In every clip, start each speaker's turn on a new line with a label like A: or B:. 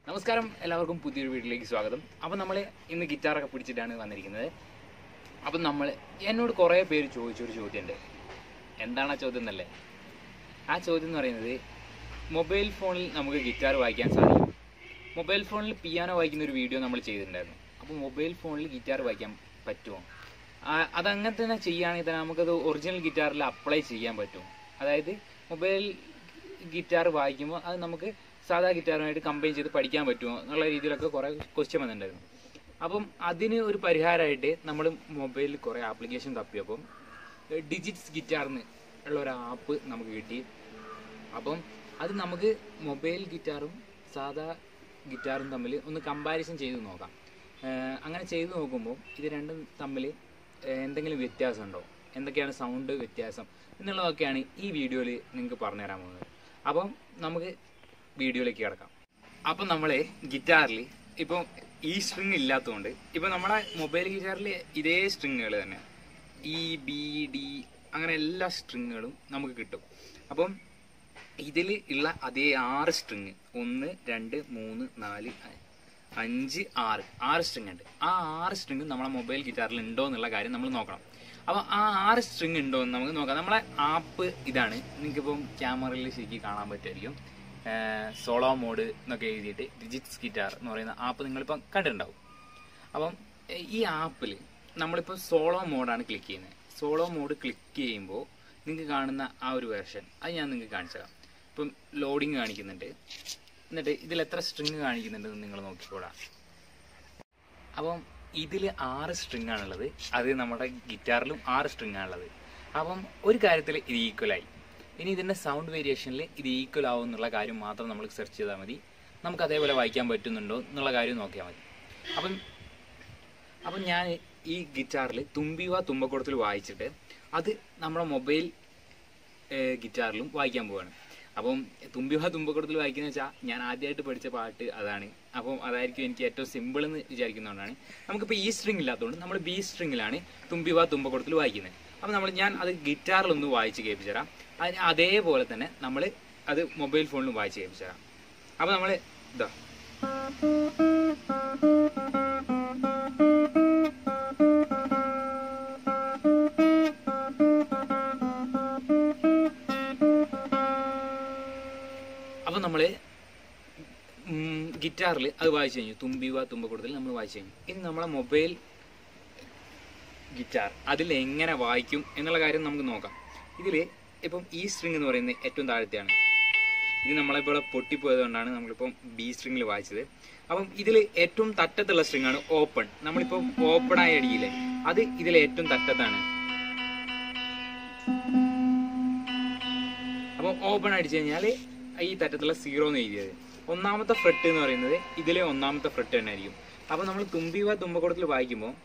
A: നമസ്കാരം എല്ലാവർക്കും പുതിയൊരു വീട്ടിലേക്ക് സ്വാഗതം അപ്പം നമ്മൾ ഇന്ന് ഗിറ്റാറൊക്കെ പിടിച്ചിട്ടാണ് വന്നിരിക്കുന്നത് അപ്പം നമ്മൾ എന്നോട് കുറേ പേര് ചോദിച്ചൊരു ചോദ്യമുണ്ട് എന്താണ് ആ ചോദ്യം എന്നല്ലേ ആ ചോദ്യം എന്ന് പറയുന്നത് മൊബൈൽ ഫോണിൽ നമുക്ക് ഗിറ്റാർ വായിക്കാൻ സാധിക്കും മൊബൈൽ ഫോണിൽ പിയാനോ വായിക്കുന്ന ഒരു വീഡിയോ നമ്മൾ ചെയ്തിട്ടുണ്ടായിരുന്നു അപ്പോൾ മൊബൈൽ ഫോണിൽ ഗിറ്റാർ വായിക്കാൻ പറ്റുമോ ആ- അതങ്ങനെ തന്നെ ചെയ്യുകയാണെങ്കിൽ തന്നെ നമുക്കത് ഒറിജിനൽ ഗിറ്റാറിൽ അപ്ലൈ ചെയ്യാൻ പറ്റും അതായത് മൊബൈൽ ഗിറ്റാർ വായിക്കുമ്പോൾ അത് നമുക്ക് സാധാ ഗിറ്റാറുമായിട്ട് കമ്പൈൻ ചെയ്ത് പഠിക്കാൻ പറ്റുമോ എന്നുള്ള രീതിയിലൊക്കെ കുറേ ക്വസ്റ്റ്യൻ വന്നിട്ടുണ്ടായിരുന്നു അപ്പം അതിന് ഒരു പരിഹാരമായിട്ട് നമ്മൾ മൊബൈലിൽ കുറേ ആപ്ലിക്കേഷൻ തപ്പിയപ്പം ഡിജിറ്റ്സ് ഗിറ്റാറിന് ഉള്ള ഒരു ആപ്പ് നമുക്ക് കിട്ടി അപ്പം അത് നമുക്ക് മൊബൈൽ ഗിറ്റാറും സാധാ ഗിറ്റാറും തമ്മിൽ ഒന്ന് കമ്പാരിസൺ ചെയ്ത് നോക്കാം ഏഹ് അങ്ങനെ ചെയ്ത് നോക്കുമ്പോൾ ഇത് രണ്ടും തമ്മിൽ ഏഹ് എന്തെങ്കിലും വ്യത്യാസമുണ്ടോ എന്തൊക്കെയാണ് സൗണ്ട് വ്യത്യാസം എന്നുള്ളതൊക്കെയാണ് ഈ വീഡിയോയിൽ നിങ്ങൾക്ക് പറഞ്ഞുതരാൻ പോകുന്നത് അപ്പം നമുക്ക് വീഡിയോയിലേക്ക് കിടക്കാം അപ്പം നമ്മൾ ഗിറ്റാറിൽ ഇപ്പം ഈ സ്ട്രിങ് ഇല്ലാത്തതുകൊണ്ട് ഇപ്പം നമ്മുടെ മൊബൈൽ ഗിറ്റാറിൽ ഇതേ സ്ട്രിങ്ങുകൾ തന്നെ ഇ ബി ഡി അങ്ങനെ എല്ലാ സ്ട്രിങ്ങുകളും നമുക്ക് കിട്ടും അപ്പം ഇതിൽ ഉള്ള അതേ ആറ് സ്ട്രിങ് ഒന്ന് രണ്ട് മൂന്ന് നാല് അ- അഞ്ച് ആറ് ആറ് സ്ട്രിങ് ഉണ്ട് ആ ആറ് സ്ട്രിങ് നമ്മളെ മൊബൈൽ ഗിറ്റാറിൽ ഉണ്ടോ എന്നുള്ള കാര്യം നമ്മൾ നോക്കണം അപ്പോൾ ആ ആറ് സ്ട്രിങ് ഉണ്ടോ എന്ന് നമുക്ക് നോക്കാം നമ്മളെ ആപ്പ് ഇതാണ് നിങ്ങൾക്കിപ്പം ക്യാമറയിൽ ശരിക്കും കാണാൻ പറ്റുമായിരിക്കും സോളോ മോഡ് എന്നൊക്കെ എഴുതിയിട്ട് ഡിജിറ്റ്സ് ഗിറ്റാർ എന്ന് പറയുന്ന ആപ്പ് നിങ്ങളിപ്പം കണ്ടിട്ടുണ്ടാവും അപ്പം എ- ഈ ആപ്പിൽ നമ്മളിപ്പോൾ സോളോ മോഡാണ് ക്ലിക്ക് ചെയ്യുന്നത് സോളോ മോഡ് ക്ലിക്ക് ചെയ്യുമ്പോൾ നിങ്ങൾക്ക് കാണുന്ന ആ ഒരു വേർഷൻ അത് ഞാൻ നിങ്ങൾക്ക് കാണിച്ചു തരാം ഇപ്പം ലോഡിങ് കാണിക്കുന്നുണ്ട് എന്നിട്ട് ഇതിൽ എത്ര സ്ട്രിങ് കാണിക്കുന്നുണ്ടെന്ന് നിങ്ങൾ നോക്കിക്കോളാം അപ്പം ഇതിൽ ആറ് സ്ട്രിങ് ആണുള്ളത് അത് നമ്മുടെ ഗിറ്റാറിലും ആറ് സ്ട്രിങ് ആണുള്ളത് അപ്പം ഒരു കാര്യത്തിൽ ഇത് ഈക്വലായി ഇനി ഇതിൻ്റെ സൗണ്ട് വേരിയേഷനിൽ ഇത് ഈക്വൽ ആവും എന്നുള്ള കാര്യം മാത്രം നമ്മൾ സെർച്ച് ചെയ്താൽ മതി നമുക്ക് അതേപോലെ വായിക്കാൻ പറ്റുന്നുണ്ടോ എന്നുള്ള കാര്യം നോക്കിയാൽ മതി അപ്പം അപ്പം ഞാൻ ഈ ഗിറ്റാറിൽ തുമ്പിവ തുമ്പക്കുടത്തിൽ വായിച്ചിട്ട് അത് നമ്മുടെ മൊബൈൽ ഗിറ്റാറിലും വായിക്കാൻ പോവാണ് അപ്പം തുമ്പിവ തുമ്പക്കുടത്തിൽ വായിക്കുന്ന വെച്ചാൽ ഞാൻ ആദ്യമായിട്ട് പഠിച്ച പാട്ട് അതാണ് അപ്പം അതായിരിക്കും എനിക്ക് ഏറ്റവും സിമ്പിൾ എന്ന് വിചാരിക്കുന്നതുകൊണ്ടാണ് നമുക്കിപ്പോൾ ഈ സ്ട്രിങ് ഇല്ലാത്തതുകൊണ്ട് നമ്മൾ ബി സ്ട്രിങ്ങിലാണ് തുമ്പിവ തുമ്പക്കുടത്തിൽ വായിക്കുന്നത് അപ്പം നമ്മൾ ഞാൻ അത് ഗിറ്റാറിലൊന്ന് വായിച്ച് കേൾപ്പിച്ചു തരാം അതിന് അതേപോലെ തന്നെ നമ്മൾ അത് മൊബൈൽ ഫോണിലും വായിച്ച് കേൾപ്പിച്ചു തരാം അപ്പം നമ്മൾ ഇതാ അപ്പം നമ്മൾ ഗിറ്റാറിൽ അത് വായിച്ചു കഴിഞ്ഞു തുമ്പിവ തുമ്പക്കൂടത്തിൽ നമ്മൾ വായിച്ചു കഴിഞ്ഞു ഇനി നമ്മളെ മൊബൈൽ ഗിറ്റാർ അതിൽ എങ്ങനെ വായിക്കും എന്നുള്ള കാര്യം നമുക്ക് നോക്കാം ഇതിൽ ഇപ്പം ഈ സ്ട്രിങ് എന്ന് പറയുന്നത് ഏറ്റവും താഴത്തെയാണ് ഇത് നമ്മളിപ്പോൾ പൊട്ടിപ്പോയത് കൊണ്ടാണ് നമ്മളിപ്പം ബി സ്ട്രിങ്ങിൽ വായിച്ചത് അപ്പം ഇതിൽ ഏറ്റവും തറ്റത്തുള്ള സ്ട്രിങ് ആണ് ഓപ്പൺ നമ്മളിപ്പോൾ ഓപ്പൺ ആയി അടിയില്ലേ അത് ഇതിൽ ഏറ്റവും തറ്റത്താണ് അപ്പം ഓപ്പൺ അടിച്ചു കഴിഞ്ഞാൽ ഈ തറ്റത്തുള്ള സീറോ എന്ന് എഴുതിയത് ഒന്നാമത്തെ ഫ്രെട്ട് എന്ന് പറയുന്നത് ഇതിലെ ഒന്നാമത്തെ ഫ്രെട്ട് തന്നെ ആയിരിക്കും അപ്പം നമ്മൾ തുമ്പിവ തുമ്പക്കുടത്തിൽ വായിക്കുമ്പോൾ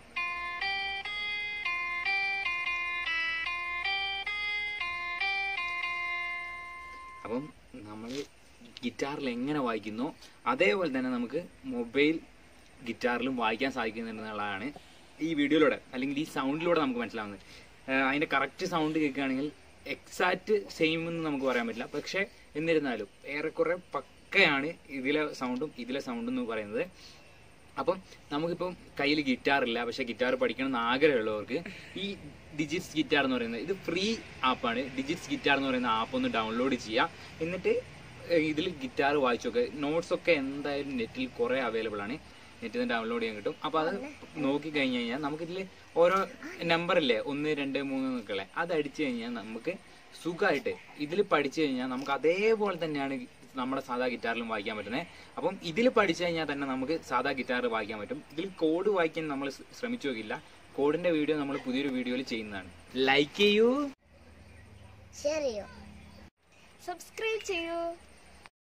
A: അപ്പം നമ്മൾ ഗിറ്റാറിൽ എങ്ങനെ വായിക്കുന്നോ അതേപോലെ തന്നെ നമുക്ക് മൊബൈൽ ഗിറ്റാറിലും വായിക്കാൻ സാധിക്കുന്നുണ്ടെന്നുള്ളതാണ് ഈ വീഡിയോയിലൂടെ അല്ലെങ്കിൽ ഈ സൗണ്ടിലൂടെ നമുക്ക് മനസ്സിലാവുന്നത് ഏഹ് അതിന്റെ കറക്റ്റ് സൗണ്ട് കേൾക്കുകയാണെങ്കിൽ എക്സാക്റ്റ് സെയിം എന്ന് നമുക്ക് പറയാൻ പറ്റില്ല പക്ഷെ എന്നിരുന്നാലും ഏറെക്കുറെ പക്കയാണ് ഇതിലെ സൗണ്ടും ഇതിലെ സൗണ്ടും എന്ന് പറയുന്നത് അപ്പം നമുക്കിപ്പം കയ്യിൽ ഗിറ്റാർ ഇല്ല പക്ഷെ ഗിറ്റാർ പഠിക്കണം എന്ന് ആഗ്രഹമുള്ളവർക്ക് ഈ ഡിജിറ്റ്സ് ഗിറ്റാർ എന്ന് പറയുന്നത് ഇത് ഫ്രീ ആപ്പാണ് ഡിജിറ്റ്സ് ഗിറ്റാർ എന്ന് പറയുന്ന ആപ്പ് ഒന്ന് ഡൗൺലോഡ് ചെയ്യുക എന്നിട്ട് ഇതിൽ ഗിറ്റാർ വായിച്ചൊക്കെ നോട്ട്സ് ഒക്കെ എന്തായാലും നെറ്റിൽ കുറേ അവൈലബിൾ ആണ് നെറ്റിൽ നിന്ന് ഡൗൺലോഡ് ചെയ്യാൻ കിട്ടും അപ്പോൾ അത് നോക്കി കഴിഞ്ഞ് കഴിഞ്ഞാൽ നമുക്കിതിൽ ഓരോ നമ്പർ ഇല്ലേ ഒന്ന് രണ്ട് മൂന്ന് എന്നൊക്കെ അത് അടിച്ചു കഴിഞ്ഞാൽ നമുക്ക് സുഖമായിട്ട് ഇതിൽ പഠിച്ചു കഴിഞ്ഞാൽ നമുക്ക് അതേപോലെ തന്നെയാണ് നമ്മുടെ സാധാ ഗിറ്റാറിലും വായിക്കാൻ പറ്റുന്നത് അപ്പം ഇതിൽ പഠിച്ചു കഴിഞ്ഞാൽ തന്നെ നമുക്ക് സാധാ ഗിറ്റാർ വായിക്കാൻ പറ്റും ഇതിൽ കോഡ് വായിക്കാൻ നമ്മൾ ശ്ര- ശ്രമിച്ചു നോക്കില്ല കോഡിന്റെ വീഡിയോ നമ്മൾ പുതിയൊരു വീഡിയോയിൽ ചെയ്യുന്നതാണ് ലൈക്ക് ചെയ്യൂ
B: ഷെയർ ചെയ്യൂ സബ്സ്ക്രൈബ് ചെയ്യൂ